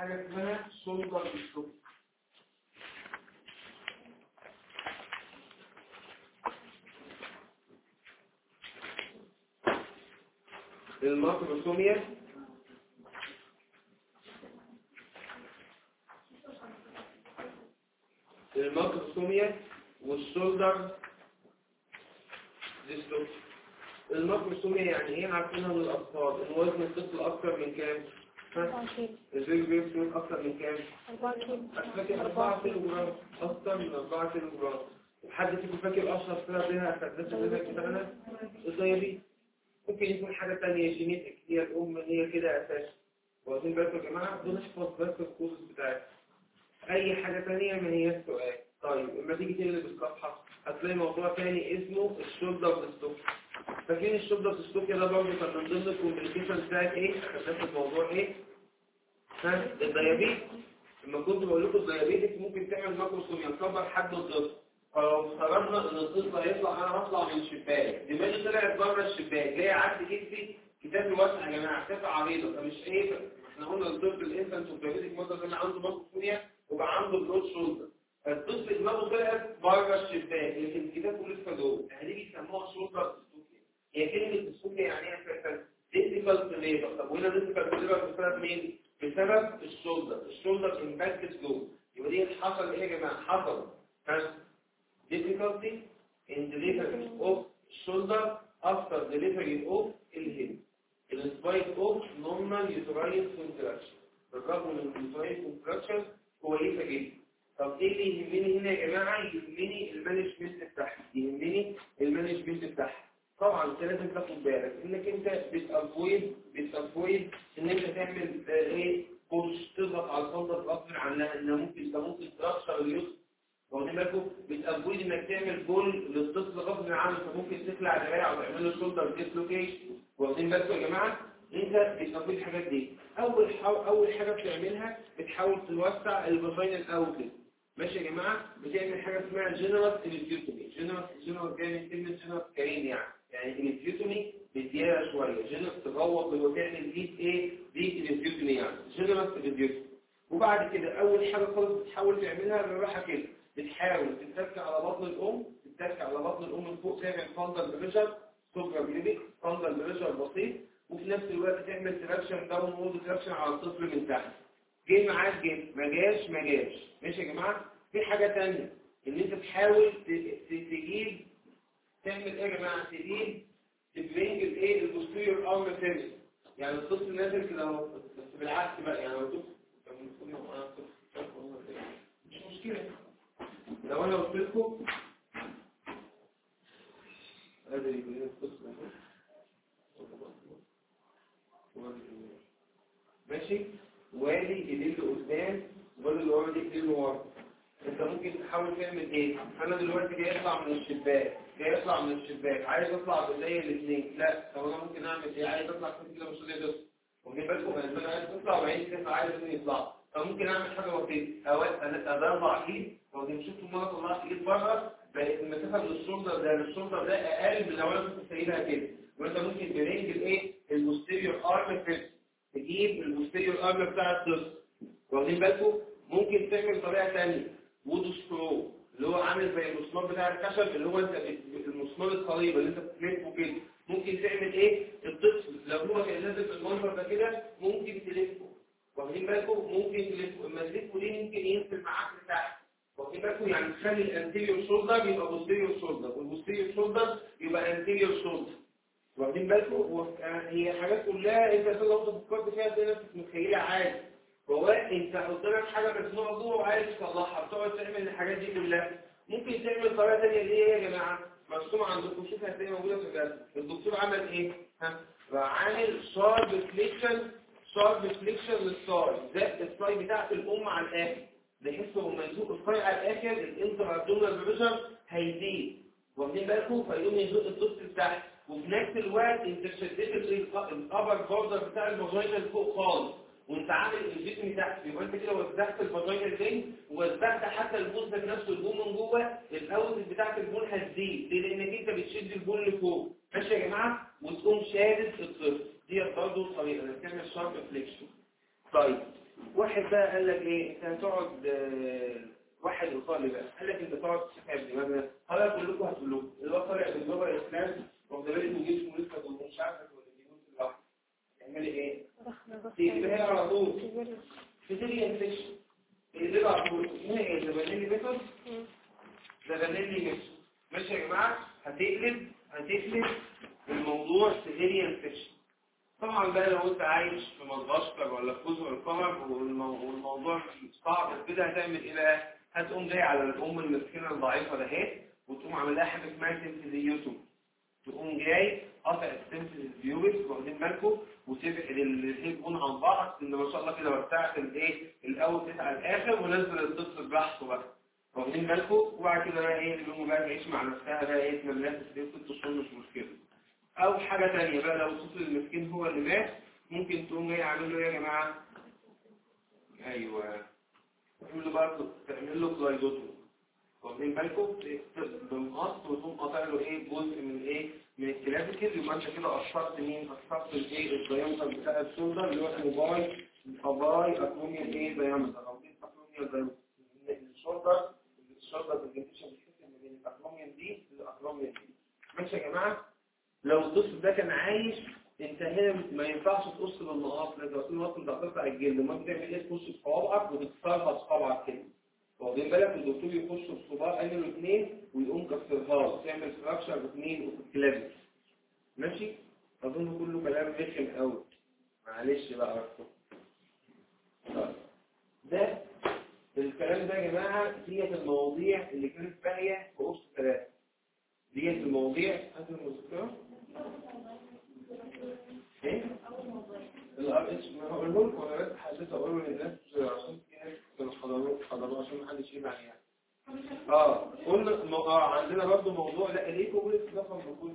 حاجة اسمها شولدر ستوك الماكروسوميا الماكروسوميا والشولدر ديستوك الماكروسوميا يعني ايه عارفينها من الاطفال ان وزن الطفل اكتر من كام ها؟ الزوج بيوزن اكتر من كام فاكر 4 كيلو جرام اكتر من 4 كيلو جرام حد فيكم فاكر اشهر سبب لها فردات الرزق بتاعنا الديابيت ممكن يكون حاجة تانية جينيتك هي الأم هي كده أساس واخدين بالكم يا جماعة بنحفظ بس الكورس بتاعتها أي حاجة تانية ما هي السؤال طيب لما تيجي تقلب الصفحة هتلاقي موضوع تاني اسمه الشولدر ستوك فاكرين الشولدر ستوك ده برضه كان من ضمن الكومبليكيشن بتاعت ايه؟ أساس الموضوع ايه؟ ها الديابيت لما كنت بقول لكم الديابيتك ممكن تعمل ماكروسوميا تكبر حد الطفل فلو افترضنا ان الطفل هيطلع انا هطلع من الشباك دماغي طلعت بره الشباك جاي عدي كتفي كتافي واسع يا جماعه كتافي عريضه فمش ايه احنا قلنا الطفل الانفانت والبيبيتك مصر كان عنده ماكروسوميا وبقى عنده بلود شولدر الطفل دماغه طلعت بره الشباك لكن كتافه لسه جوه هنيجي يسموها شولدر ديستوكيا هي كلمه ديستوكيا يعني ايه اساسا ديفيكالت ليبر طب وهنا ديفيكالت ليبر بسبب مين؟ بسبب الشولدر الشولدر امباكتد جوه يبقى دي حصل ايه يا جماعه حصل difficulty in delivery of shoulder after delivery of الهيد in spite of normal uterine contraction بالرغم من uterine contraction كويسة جدا طب ايه اللي يهمني هنا يا جماعة يهمني المانجمنت بتاعها يهمني المانجمنت بتاعها طبعا انت لازم تاخد بالك انك انت بتافويد بتافويد ان انت تعمل آه، ايه بوش تضغط على الفندق غصب عنها انها ممكن انت ممكن تكسر اليسر واخدين بالكم بتافويد انك تعمل بول للطفل غصب عنه فممكن تخلع دراعه وتعمل له شولدر ديسلوكيشن واخدين بالكم يا جماعه انت بتافويد الحاجات دي اول حاو... اول حاجه بتعملها بتحاول توسع الفاجينال اوتلت ماشي يا جماعه بتعمل حاجه اسمها جنرال انفيوتومي جنرال جنرال جاي من كلمه جنرال كريم يعني يعني انفيوتومي بزياده شويه جنرال تغوط وتعمل دي ايه دي انفيوتومي يعني جنرال انفيوتومي وبعد كده اول حاجه خالص بتحاول تعملها بالراحه كده بتحاول تتك على بطن الام تتك على بطن الام من فوق تعمل فاندل بريشر سوبر جليبيك فاندل بريشر بسيط وفي نفس الوقت تعمل تراكشن داون وورد تراكشن على الطفل من تحت جه معاك جه ما جاش ما جاش ماشي يا جماعه في حاجه ثانيه ان انت تحاول ت- ت- تجيب تعمل ايه يا جماعه تجيب تبرينج الايه البوستيريور ارم فينس يعني الطفل نازل كده اهو بس بالعكس بقى يعني لو الطفل كان المفروض يبقى معاه طفل مش مشكله لو انا قلت لكم هذا يبقى الطفل اهو ماشي والي ايديه لقدام والي اللي ورا دي ايديه لورا انت ممكن تحاول تعمل ايه انا دلوقتي جاي اطلع من الشباك جاي اطلع من الشباك عايز اطلع بايديا الاثنين لا طب انا ممكن اعمل ايه عايز اطلع كده كده مش راضي اطلع واخدين بالكم انا عايز اطلع وعايز تطلع عايز الاثنين يطلعوا فممكن اعمل حاجه بسيطه اوقات انا اربع ايد واخدين شفتوا ما أنا طلعت ايد بره بقت المسافه من الشولدر ده للشولدر ده اقل من لو انا كنت سايبها كده وانت ممكن برينج الايه البوستيريور ارم فيكس تجيب البوستيريور ارم بتاع الطفل واخدين بالكم ممكن تعمل طريقه ثانيه وودو سكرو اللي هو عامل زي المسمار بتاع الخشب اللي هو انت بت- المسمار الصليب اللي انت بتلفه كده ممكن تعمل ايه الطفل لو هو كان نازل في المنظر ده كده ممكن تلفه واخدين بالكم ممكن تلفه اما تلفه ليه ممكن ينزل معاك لتحت واخدين بالكم يعني تخلي الانتيريور شولدر يبقى بوستيريور شولدر والبوستيريور شولدر يبقى انتيريور شولدر واخدين بالكم و- آه، هي حاجات كلها انت أصلاً لو انت فكرت فيها تلاقي نفسك متخيلها عادي هو انت قدامك حاجه مسموعه جوه وعايز تصلحها بتقعد تعمل الحاجات دي كلها ممكن تعمل طريقه ثانيه اللي هي إيه يا جماعه مرسومه عندكم شوفها هتلاقيها موجوده في الجهاز الدكتور عمل ايه ها راح عامل شارب فليكشن شارب فليكشن للصاي زق الصاي بتاعت الام على الاخر بحيث لما يزق الصاي على الاخر الانتر ابدومينال بريشر هيزيد واخدين بالكم فيقوم يزق الطفل بتاعك وفي نفس الوقت انت شديت الابر بوردر بتاع الفاجينا لفوق خالص وانت عامل الجسم تحت يبقى انت كده وزعت الفاجينا البين ووزعت حتى البول ذات نفسه البول من جوه الاوزن بتاعت البول هتزيد ليه؟ لانك انت بتشد البول لفوق ماشي يا جماعه وتقوم شادد الطفل دي برضه طريقه انك تعمل شارب فليكشن طيب واحد بقى قال لك ايه انت هتقعد آه، واحد ايطالي بقى قال لك انت تقعد تشحن دماغنا خلاص كلكم هتقولوا اللي هو طالع باللغه الاسلام واخد بالك من جسمه لسه مش عارفه ولا بيموت لوحده تعملي ايه؟ تجيبها على طول تبتدي انفكشن اللي على طول اسمها ايه زبانيلي ميثود زبانيلي ميثود ماشي يا جماعه هتقلب هتقلب الموضوع سيفيري انفكشن طبعا بقى لو انت عايش في مدغشقر ولا في جزر القمر والمو- والموضوع صعب كده هتعمل ايه بقى؟ هتقوم جاي على الام المسكينه الضعيفه دهيت وتقوم عامل لها حاجه اسمها سنسيزيوتوم تقوم جاي قطع السنسيز البيوبس واخدين بالكم وتبعد الهيبون عن بعض ان ما شاء الله كده وسعت الايه الاول على الاخر ونزل الطفل براحته بقى واخدين بالكم وبعد كده بقى ايه الام بقى تعيش مع نفسها بقى ايه تملها في ست شهور مش مشكله او حاجة تانية بقى لو الطفل المسكين هو اللي مات ممكن تقوم جاي عامل له ايه يا جماعة ايوه تعمل له بقى تعمل له كلايدوتومي واخدين بالكم بالمقص وتقوم قاطع له ايه جزء من ايه من الكلافيكل يبقى انت كده قصرت مين قصرت الايه الدايمتر بتاع الشولدر اللي هو اسمه باي باي اكروميال ايه دايمتر او ايه اكروميال دايمتر الشولدر الشولدر برزنتيشن بتحس ان بين الاكروميال دي للاكروميال دي ماشي يا جماعه لو الطفل ده كان عايش انت هنا ما ينفعش تقص بالمقاط لازم تكون وقت انت هتقطع الجلد ما بتعمل ايه تخش في صوابعك وتكسرها بصوابعك كده واخدين بالك الدكتور يخش بصباع عينه الاثنين ويقوم كسرها له تعمل فراكشر باثنين وفي الكلاب ماشي اظن كله كلام رخم قوي معلش بقى ركزوا. طيب. ده الكلام ده يا جماعه ديت المواضيع اللي كانت باقيه في وسط ثلاثه ديت المواضيع هذه المذكره ايه الار اتش ما هقول لكم انا بس حسيت اقول للناس عشان في ناس كانوا حضروا حضروا عشان ما حدش يبعد يعني اه قلنا مو- اه عندنا برضو موضوع لا ليه بقول لك ده ما بقولش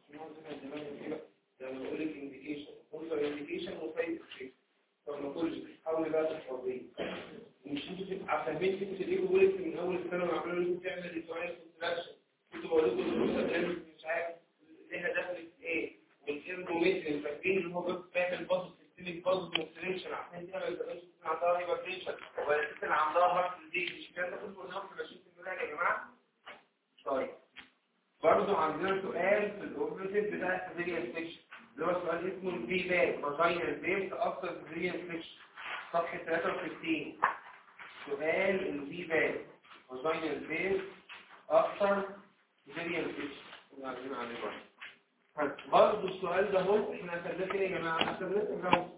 يعني بقول لك انديكيشن قلنا انديكيشن وسايد افكت طب ما تقولش حاول بقى تحفظيه مش انتوا تبقى فاهمين فكره ليه بقول لك من اول السنه وعملوا لكم تعمل ريتورايل كونتراكشن كنت بقول لكم الدروس هتعمل مش عارف ليها دخل في ايه والكيربوميترين فاكرين اللي هو بس بيعمل بازل سيستميك بازل كونستريكشن عشان كده ما يبقاش عندها هايبرتنشن ولا الست اللي عندها هارت ديزيز مش الكلام ده كله قلناه في ماشين في المراجع يا جماعه طيب برضه عندنا سؤال في الاوبريتيف بتاع السيريال سيكشن اللي هو سؤال اسمه البي باك فاجينال بيم تاثر في السيريال سيكشن صفحه 63 سؤال البي باك فاجينال بيم اكثر سيريال سيكشن عارفين عليه برضه برضه السؤال ده هو احنا خدناه كده يا جماعه خدناه في الجو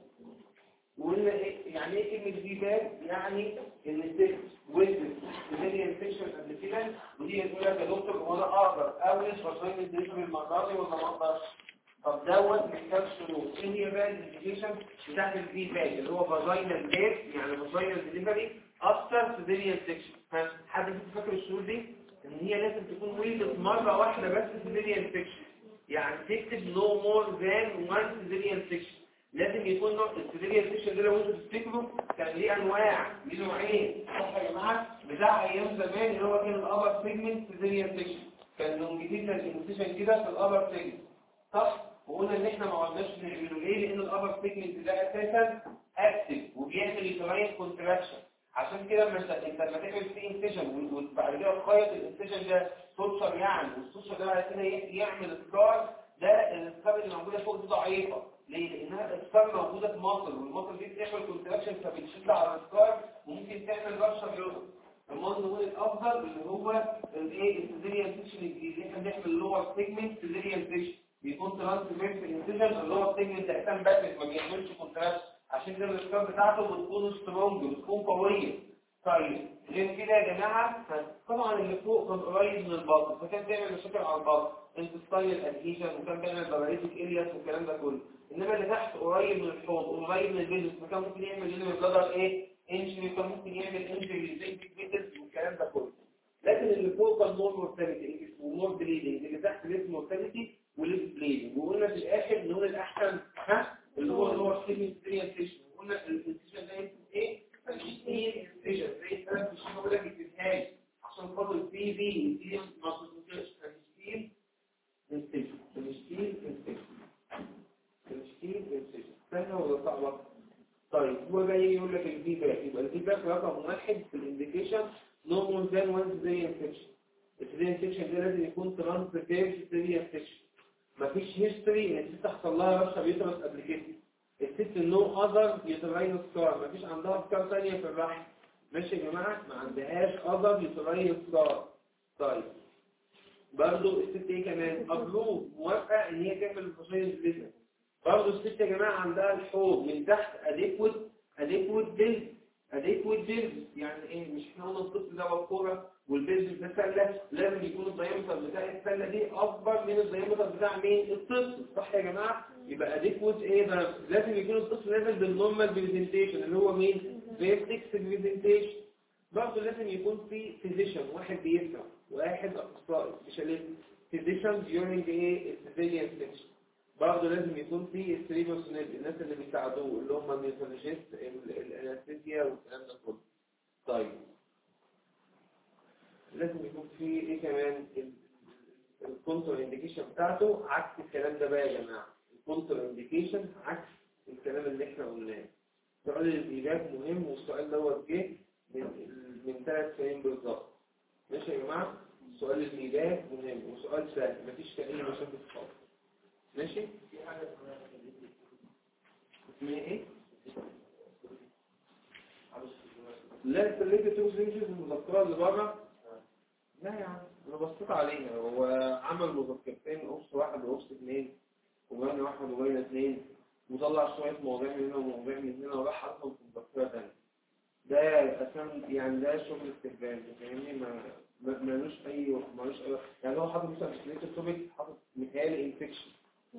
وقلنا ايه يعني ايه كلمه دي باك يعني ان الست وزن سيزيريان انفكشن قبل كده ودي تقول لك يا دكتور هو انا اقدر اولد فصائل الديشن المره دي ولا ما اقدرش طب دوت محتاج شروط ايه هي بقى الانديكيشن بتاعت الدي باك اللي هو فاجينال باك يعني فاجينال ديليفري افتر سيزيريان سيكشن حد فيكم فاكر الشروط دي ان هي لازم تكون ولدت مره واحده بس سيزيريان سيكشن يعني تكتب نو مور ذان وان سيزيريان سيكشن لازم يكون نوع السيزيريان سيكشن ده لو انتوا تفتكروا كان ليه انواع ليه نوعين صح يا جماعه بتاع ايام زمان اللي هو كان الابر سيجمنت سيزيريان سيكشن كان لونجيتيدنال انسيشن كده في الابر سيجمنت صح وقلنا ان احنا ما قعدناش نعمله ليه لان الابر سيجمنت ده اساسا اكتف وبيعمل يتغير كونتراكشن عشان كده لما انت انت لما تعمل فيه انسيشن وبعد كده تخيط الانسيشن ده سوشر يعني والسوشر ده بعد كده يعمل سكار ده السكار اللي موجوده فوق دي ضعيفه ليه؟ لانها السكار موجوده في مصر والمصر دي بتعمل كونتراكشن فبتشد على السكار وممكن تعمل رشة جوه المصر هو الافضل اللي هو الايه السيزيريان سيكشن الجديد احنا بنعمل لور سيجمنت سيزيريان سيكشن بيكون ترانسفيرس انسيشن اللي هو السيجمنت احسن باتت ما بيعملش كونتراكشن عشان كده الاسكار بتاعته بتكون سترونج بتكون قويه طيب غير كده يا جماعه طبعا اللي فوق كان قريب من البطن فكان بيعمل مشاكل على البطن انتستايل ادهيشن وكان بيعمل باراليتيك الياس والكلام ده كله انما اللي تحت قريب من الحوض قريب من البيزنس فكان ممكن يعمل لنا بلادر ايه انجري كان ممكن يعمل انجري زي البيزنس والكلام ده كله لكن اللي فوق كان نور مورتاليتي ونور بليدنج اللي تحت ليس مورتاليتي وليس بليدنج وقلنا في الاخر نقول الاحسن ها اللي هو اللي هو ستيشن وقلنا الانسيشن ده اسمه ايه الستيل انسيشن زي الكلام في الشيء بقول لك اكتبها عشان خاطر في في دي ما تنساش الستيل انسيشن الستيل انسيشن الستيل انسيشن سهله ولا صعبه طيب هو بقى يجي يقول لك الفي باك بالك رقم واحد في الانديكيشن نو مور ذان وان سيريا انفكشن السيريا انفكشن ده لازم يكون ترانسفير سيريا انفكشن مفيش هيستوري ان الست حصل لها رشا بيوترس قبل كده الست نو اذر يوتراين سكار مفيش عندها سكار ثانيه في الرحم ماشي يا جماعه ما عندهاش اذر يوتراين سكار طيب برضه الست ايه كمان ابروف موافقه ان هي تعمل الفصيل البيزنس برضه الست يا جماعه عندها الحوض من تحت اديكوت اديكوت بيز اديكوت بيز يعني ايه مش احنا قلنا الطفل ده وكوره والبيز ده سله لازم يكون الدايمتر بتاع السله دي اكبر من الدايمتر بتاع مين الطفل صح يا جماعه يبقى اديكوت ايه ده لازم يكون الطفل نازل بالنورمال بريزنتيشن اللي هو مين بيفتكس بريزنتيشن برضه لازم يكون في فيزيشن واحد بيفهم واحد اخصائي سبيشاليست فيزيشن during ايه السيفيليان سيكشن برضه لازم يكون في السريبوسنيت الناس اللي بيساعدوه اللي هم النيوترولوجيست الانستيزيا والكلام ده كله طيب لازم يكون في ايه كمان الكونتر انديكيشن بتاعته عكس الكلام ده بقى يا جماعه الكونتر انديكيشن عكس الكلام اللي احنا قلناه سؤال الاجابه مهم والسؤال دوت جه من من ثلاث سنين بالظبط ماشي يا جماعه سؤال الاجابه مهم وسؤال سهل مفيش فيه اي مشاكل خالص ماشي في حاجة اسمها اسمها ايه لا سلكت تو زنجز المذكره اللي بره لا يا عم انا بصيت عليها هو عمل مذكرتين اوبس واحد واوبس اثنين وجانا واحد وجانا اثنين وطلع شويه مواضيع من هنا ومواضيع من هنا وراح حطهم في مذكره ثانيه ده اساسا يعني ده شغل استهبال فاهمني ما ما- ملوش اي ملوش اي يعني هو حاطط مثلا سلكت توبيك حاطط ميثال انفكشن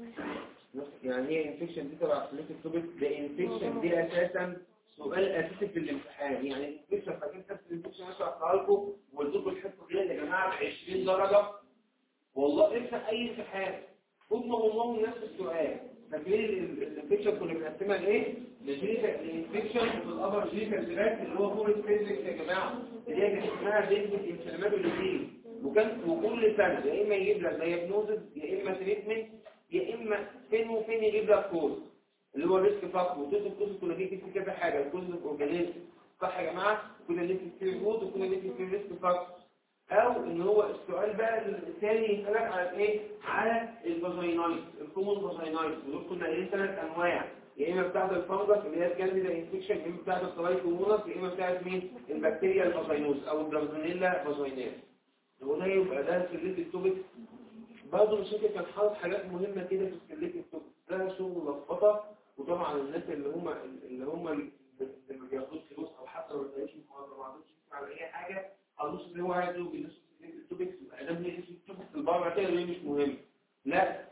يعني ايه انفكشن دي تبع سلكت توبيك ده انفكشن دي اساسا سؤال اساسي في الامتحان يعني الانفكشن فاكرين كانت الانفكشن انا شرحتها لكم وقلت لكم الحصه دي يا جماعه ب 20 درجه والله افتح اي امتحان هم هم نفس السؤال فاكرين ال- الانفكشن كنا بنقسمها لايه؟ لجينيكال انفكشن وفي الابر جينيكال تراك اللي هو فور فيزيكس يا جماعه اللي هي كانت اسمها ديزنت انفلامات الاثنين وكان وكل سنه يا اما يجيب لك دايجنوزز يا اما تريتمنت يا اما فين وفين يجيب لك كوز اللي هو ريسك فاكتور وتوز الكوز كنا في كذا حاجه الكوز الاورجانيزم صح يا جماعه كنا نكتب فيه رود وكنا نكتب فيه ريسك فاكتور او ان هو السؤال بقى الثاني يسالك على ايه على الفاجينايت الكومون فاجينايت ودول كنا قايلين ثلاث انواع يا اما بتاعه الفنجس اللي هي الكانديدا انفكشن يا اما بتاعه السلايكومونس يا اما بتاعه مين البكتيريا الفاجينوس او البرازينيلا فاجيناس وده يبقى ده سلة التوبك برضه مش فاكر كان حاطط حاجات مهمة كده في سلة التوبك ده شغل لخبطة وطبعا الناس اللي هم اللي هم اللي ما بياخدوش فلوس او حتى لو ما ما عندوش على اي حاجة خلص اللي هو عايزه بيدرس سلة التوبكس ادام هي التوبكس البره كده دي مش مهم لا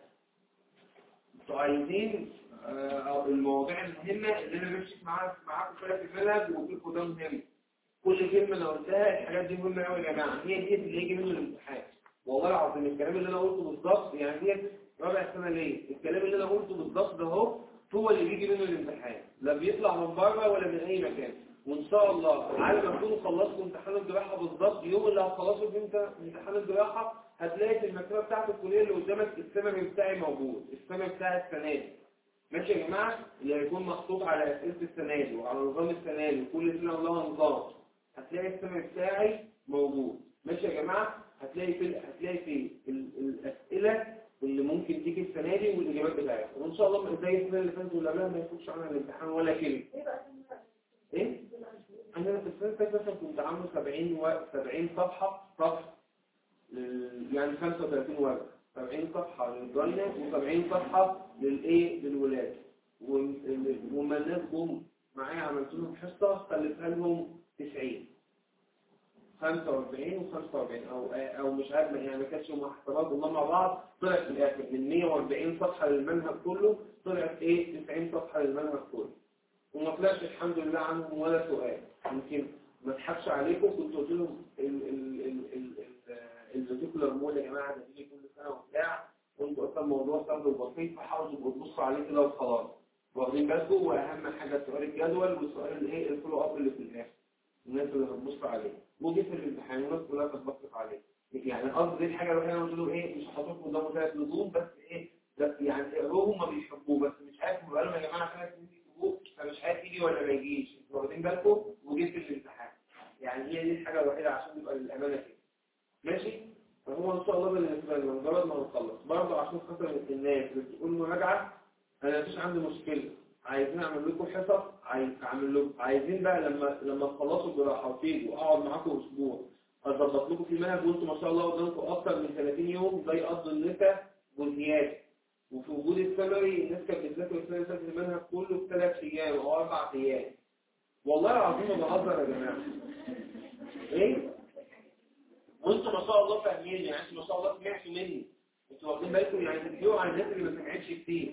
انتوا عايزين آه، أو المواضيع المهمة اللي انا ماشي معاكم معاكم فيها في البلد وقلت لكم ده مهم كل كلمة انا قلتها الحاجات دي مهمة قوي يا جماعة هي دي اللي يجي منه الامتحان والله العظيم الكلام اللي انا قلته بالظبط يعني دي رابع سنة ليه الكلام اللي انا قلته بالظبط ده اهو هو اللي بيجي منه الامتحان لا بيطلع من بره ولا من اي مكان وان شاء الله على ما تكونوا خلصتوا امتحان الجراحة بالظبط يوم اللي هتخلصوا فيه امت- امتحان الجراحة هتلاقي في المكتبة بتاعت الكلية اللي قدامك السمري بتاعي موجود السمري بتاع السنة دي ماشي يا جماعة اللي هيكون محطوط على أسئلة السنة دي وعلى نظام السنة دي وكل سنة ولها نظام هتلاقي السمع بتاعي موجود ماشي يا جماعة هتلاقي في هتلاقي في ال- الأسئلة اللي ممكن تيجي السنة دي والإجابات بتاعتها وإن شاء الله زي السنة اللي فاتت واللي قبلها ما يفوتش عنها الامتحان ولا كلمة إيه؟ أنا في السنة اللي فاتت مثلا كنت عامله 70 و 70 صفحة صفحة لل- يعني 35 ورقة 70 صفحة للجاينة و70 صفحة للإيه؟ للولاد وما الناس جم معايا عملت لهم حصة خليتها لهم 90 45 و45 او او مش عارف يعني ما كانتش هم احتراز هم مع بعض طلعت في الاخر من 140 صفحه للمنهج كله طلعت ايه 90 صفحه للمنهج كله وما طلعش الحمد لله عنهم ولا سؤال يمكن ما اضحكش عليكم كنت قلت لهم الفيديكولار مول يا جماعه ده بيجي كل سنه وبتاع وانتوا اصلا موضوع سهل وبسيط فحاولوا تبقوا تبصوا عليه كده وخلاص واخدين بالكم واهم حاجه سؤال الجدول والسؤال الايه الفولو اب اللي في الاخر الناس اللي هتبص عليه وجه في الامتحان والناس كلها بتبص عليه يعني قصدي الحاجه الوحيده اللي قلت له ايه مش هحطكم قدامه ثلاث نجوم بس ايه بس يعني اقروهم ما بيحبوه بس مش عارف بقى لهم يا جماعه ثلاث سنين بيكتبوه فمش عارف الامتحان يجي ولا ما يجيش انتوا واخدين بالكم وجيت في الامتحان يعني هي دي الحاجه الوحيده عشان يبقى الامانه كده ماشي فهو ان شاء الله بالنسبه لنا مجرد ما نخلص برضه عشان خاطر الناس اللي بتقول مراجعه انا مفيش عندي مشكله عايزين اعمل لكم حصص عايز اعمل لكم عايزين بقى لما لما تخلصوا الجراحه وتيجوا اقعد معاكم اسبوع اظبط لكم في منهج وانتم ما شاء الله قدامكم اكتر من 30 يوم ده يقضي النساء والزياده وفي وجود السمري الناس كانت بتذاكر السنه اللي فاتت المنهج كله في ثلاث ايام او اربع ايام والله العظيم ما بهزر يا جماعه ايه وانتم ما شاء الله فاهمين يعني انتم ما شاء الله سمعتوا مني انتوا واخدين بالكم يعني تديوا على الناس اللي ما سمعتش كتير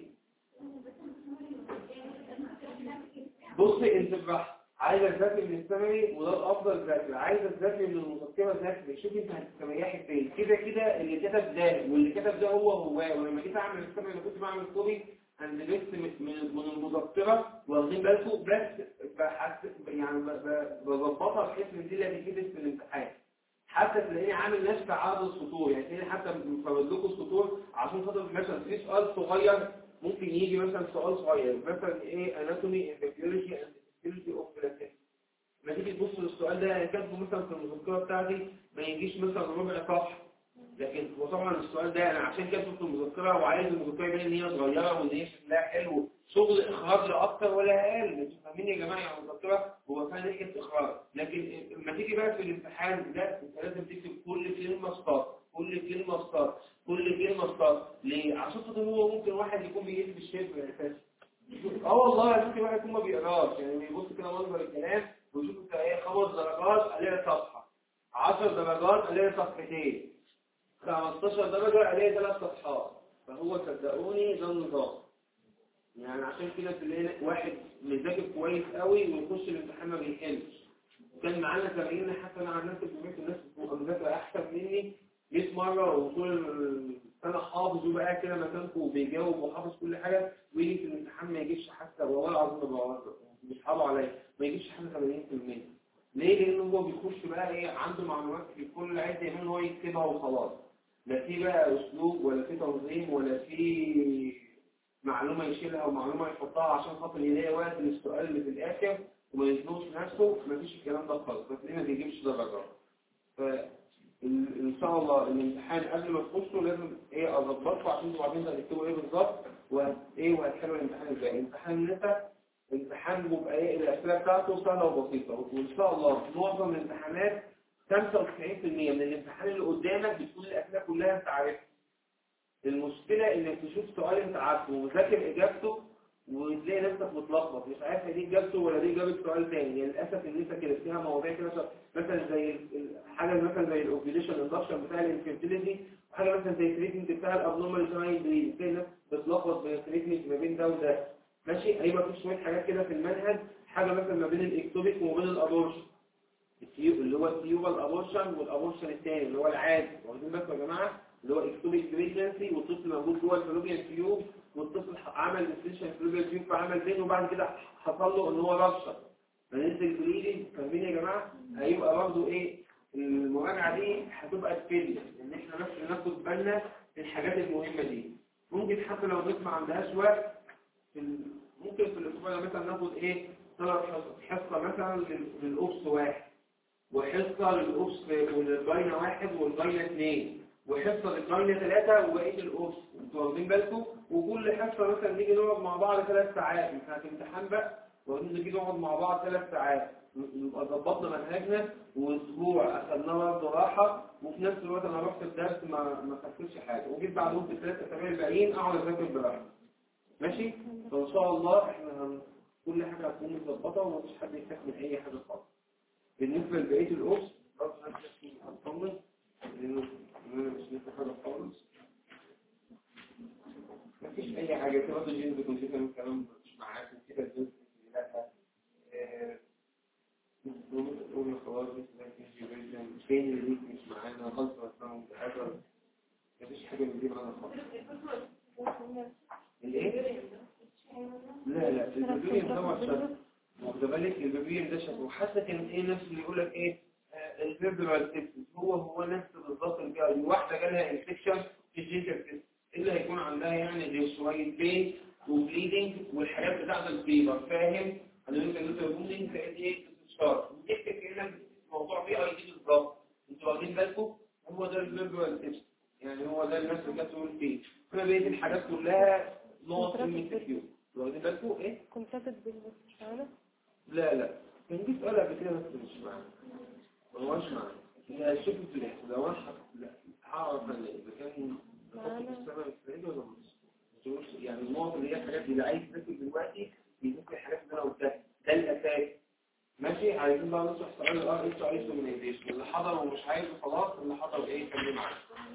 بص انت براحتك عايزه تذاكر من الثانوي وده الافضل ذاكر عايزه تذاكر من المذكره ذاكر شوف انت هتستريحي فين كده كده اللي كتب ده واللي كتب ده هو هو ولما جيت اعمل الثانوي اللي كنت بعمل كوبي انا لبست من من- من المذكره واخدين بالكم بس بحس يعني ب- ب- بظبطها بحيث ان دي اللي هتتكتب في الامتحان حتى تلاقيني عامل نفس عدد السطور يعني تلاقيني حتى مفرد لكم السطور عشان خاطر مثلا في سؤال صغير ممكن يجي مثلا سؤال صغير مثلا ايه اناتومي فيزيولوجي اند فيزيولوجي اوف بلاتين ما تيجي تبص للسؤال ده كاتبه مثلا في المذكره بتاعتي ما يجيش مثلا ربع صفحه لكن وطبعا السؤال ده انا عشان كاتبه في المذكره وعايز المذكره يبان ان هي صغيره وان هي شكلها حلو شغل اخراج لا اكتر ولا اقل انتوا فاهمين يا جماعه يعني المذكره هو فيها ناحيه اخراج لكن لما تيجي بقى في الامتحان لا انت لازم تكتب كل كلمه ستار كل كلمه ستار كل كلمه ستار ليه عشان خاطر هو ممكن واحد يكون بيقلب الشبه اساسا اه والله ممكن واحد يكون ما بيقراش يعني بيبص كده منظر الكلام ويشوف انت ايه خمس درجات عليها صفحه 10 درجات عليها صفحتين 15 درجه عليها ثلاث صفحات فهو صدقوني ده النظام يعني عشان كده تلاقي واحد مذاكر كويس قوي ويخش الامتحان ما بيحلش وكان معانا زمايلنا حتى انا عن نفسي بقيت الناس بتبقى مذاكره احسن مني 100 مره وطول السنه حافظ وبقى كده مكانكم وبيجاوب وحافظ كل حاجه ويجي في الامتحان ما يجيبش حتى والله العظيم ما بهزر بيصحابوا عليا ما يجيبش حتى 80% ليه؟ لان هو بيخش بقى ايه عنده معلومات في كل اللي عايز يعمله ان هو يكتبها وخلاص لا في بقى اسلوب ولا في تنظيم ولا في معلومة يشيلها ومعلومة يحطها عشان خاطر يلاقي وقت للسؤال اللي في الآخر وما يزنوش نفسه مفيش الكلام ده خالص بس ما بيجيبش درجات فإن شاء الله الامتحان قبل ما تخشوا لازم ايه اظبطه عشان انتوا عارفين هتكتبوا ايه بالظبط وايه وهتحلوا الامتحان ازاي امتحان النساء امتحان بيبقى ايه الاسئله بتاعته سهله وبسيطه وان شاء الله معظم الامتحانات 95% من الامتحان اللي قدامك بتكون الاسئله كلها انت عارفها المشكلة انك تشوف سؤال انت عارفه ومذاكر اجابته وتلاقي نفسك متلخبط مش عارف دي اجابته ولا دي اجابه سؤال تاني يعني للاسف ان انت كده فيها مواضيع كده مثلا زي ال- ال- حاجه مثلا زي الاوبيليشن اندكشن بتاع الانفيرتيليتي وحاجه مثلا زي التريتمنت بتاع الابنورمال جاين بريد تلاقي الناس بتلخبط بين التريتمنت ما بين ده وده ماشي هيبقى في شويه حاجات كده في المنهج حاجه مثلا ما بين الاكتوبيك وما بين الابورشن التيو- اللي هو التيوبال ابورشن والابورشن الثاني اللي هو العادي واخدين بالكم يا جماعه اللي هو اكتوبيك بريجنسي والطفل موجود جوه الفلوبيان تيوب والطفل ح- عمل ديستنشن فلوبيان تيوب فعمل بين وبعد كده حصل له ان هو رشح فنزل بليدنج فاهمين يا جماعه هيبقى برضه ايه المراجعه دي هتبقى تفيدنا ان احنا بس ناخد بالنا من الحاجات المهمه دي ممكن حتى لو الناس ما عندهاش وقت في ال- ممكن في الاسبوع ده مثلا ناخد ايه ثلاث حصص حصه مثلا لل- للاوبس واحد وحصة للأوبس والباينة واحد والباينة اثنين وحصة للباينة ثلاثة وبقية الأوبس انتوا واخدين بالكم وكل حصة مثلا نيجي نقعد مع بعض ثلاث ساعات مش هتمتحان بقى واخدين نيجي نقعد مع بعض ثلاث ساعات نبقى ظبطنا منهجنا واسبوع اخدناه برضه راحة وفي نفس الوقت انا رحت الدرس ما ما خدتش حاجة وجيت بعدهم في الثلاث اسابيع الباقيين اقعد اذاكر براحتي ماشي فان شاء الله احنا هن... كل حاجة هتكون متظبطة ومفيش حد يستحمل اي حاجة خالص بالنسبة لبقية الأوبس برضه نفس الشيء هنطمن لأنه إننا مش نفس حاجة خالص مفيش أي حاجة كده برضه جينز كونسيشن الكلام مش معاك وكده الجنس لا آه، نقول خلاص مثلا في جيبيشن فين اللي ليك مش معانا غلط مثلا متحرر مفيش حاجة من دي معانا خالص الإيه؟ لا لا البيبيين طبعا شرط واخد بالك البيبيين ده شرط وحتى كان ايه نفس اللي يقول لك ايه الفيبرال سيبسس هو هو نفس بالظبط الجا- الواحده جالها انفكشن في الجينجر سيبسس اللي هيكون عندها يعني زي شويه بين وبليدنج والحاجات بتاعت الفيبر فاهم فيجوال تيست يعني هو ده الناس اللي كانت تقول فيه كنا بقية الحاجات كلها نقط ام اس كيو واخدين بالكم ايه كونتاكت بالبس مش معانا لا لا كان جه سؤال قبل كده بس مش معانا ما هوش معانا هي شوف في الاحتمال لو انا حط- لا هعرف انا اذا كان نحط في السبب السعيد ولا مش مش يعني النقط اللي هي الحاجات اللي عايز تذاكر دلوقتي بيذاكر الحاجات اللي انا قلتها ده الاساس ماشي عايزين بقى نشرح سؤال الار اس اي سومنايزيشن اللي حضر ومش عايز خلاص اللي حضر ايه يكمل معانا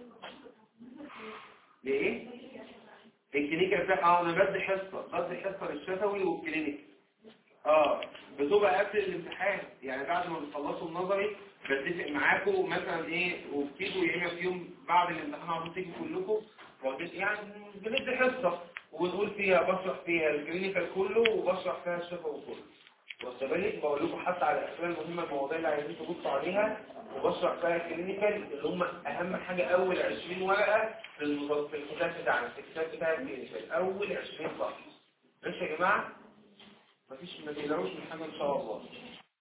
ليه الكلينيكال بتاع اه انا بدي حصه بدي حصه للشفوي والكلينيك اه بتبقى قبل الامتحان يعني بعد ما بتخلصوا النظري بتفق معاكم مثلا ايه وبتيجوا يا اما في يوم بعد الامتحان على طول تيجوا كلكم واخدين يعني بندي حصه ونقول فيها بشرح فيها الكلينيكال كله وبشرح فيها الشفوي كله واخد بالك بقول لكم حتى على الاسئله المهمه المواضيع اللي عايزين تبصوا عليها وبشرح فيها الكلينيكال اللي هم اهم حاجه اول 20 ورقه في المضاد في الكتاب بتاعنا في الكتاب بتاع الكلينيكال اول 20 صفحه ماشي يا جماعه مفيش ما تقلقوش من حاجه ان شاء الله